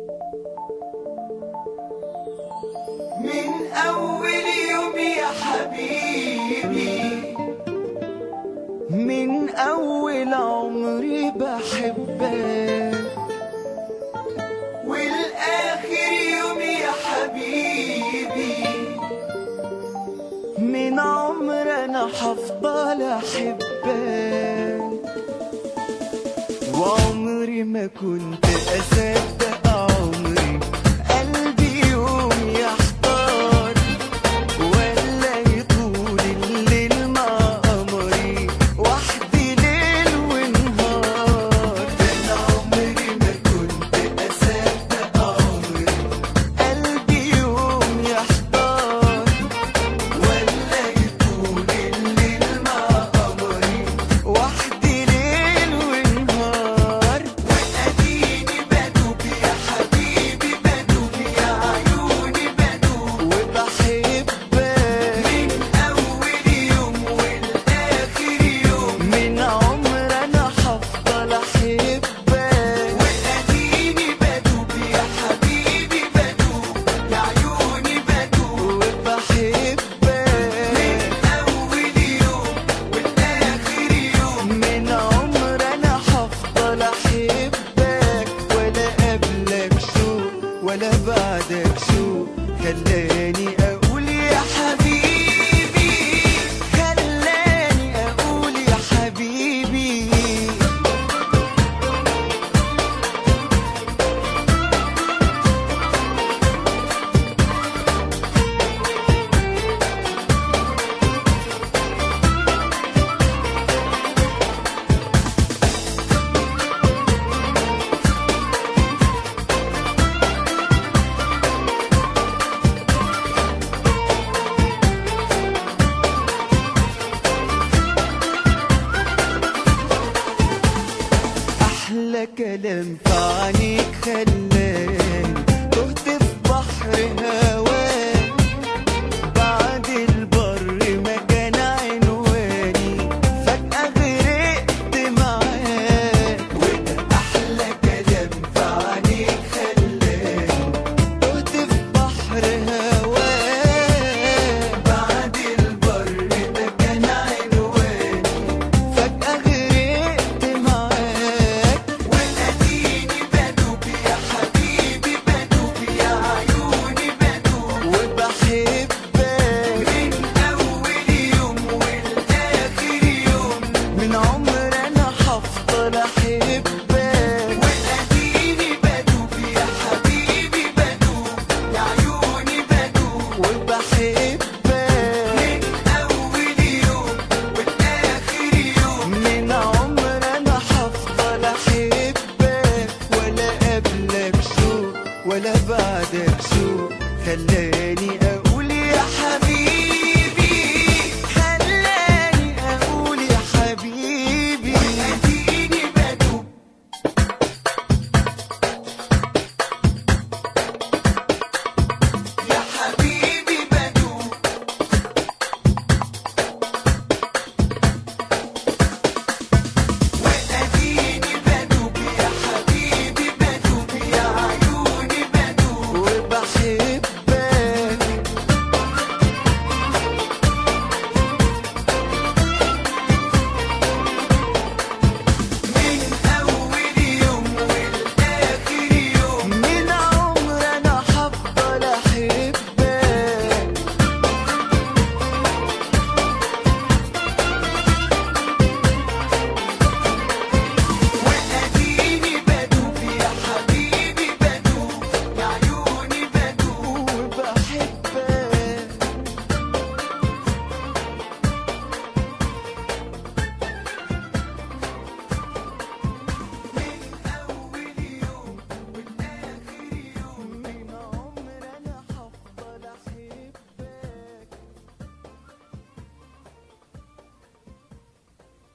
من أول يوم يا حبيبي من أول عمري بحبك والآخر يوم يا حبيبي من عمر أنا حفضل أحبك وعمري ما كنت أصدق عمري قلبي يوم يحتار ولا يطول الليل مع قمري وحدي ليل ونهار أنا عمري ما كنت أصدق عمري قلبي يوم يحتار ولا يطول الليل مع قمري وحدي ليل ونهار وأديني بدوب يا حبيبي بدوب يا عيوني بدوب وبحبك من أول يوم والآخر يوم من عمر انا حفضل احبك وأديني بدوب يا حبيبي بدوب يا عيوني بدوب وبحبك من أول يوم والآخر يوم من عمر انا حفضل احبك ولا قبلك شوق ولا بعدك شوق خلاني اقول يا حبيبي خلاني اقول يا حبيبي احلى كلام في عينيك خلاني تهت في بحر هواك بعد البر ما كان عنواني فجأة غرقت معاك وده أحلى كلام في عينيك خلاني تهت في بحر هواك بعد البر ده كان عنواني فجأة غرقت معاك وأديني بدوب يا حبيبي بدوب يا عيوني بدوب وبحبك من أول يوم والآخر يوم من عمر انا حفضل احبك وأديني بدوب يا حبيبي بدوب يا عيوني بدوب وبحبك من أول يوم والآخر يوم من عمر انا حفضل احبك ولا قبلك شوق ولا بعدك شوق خلاني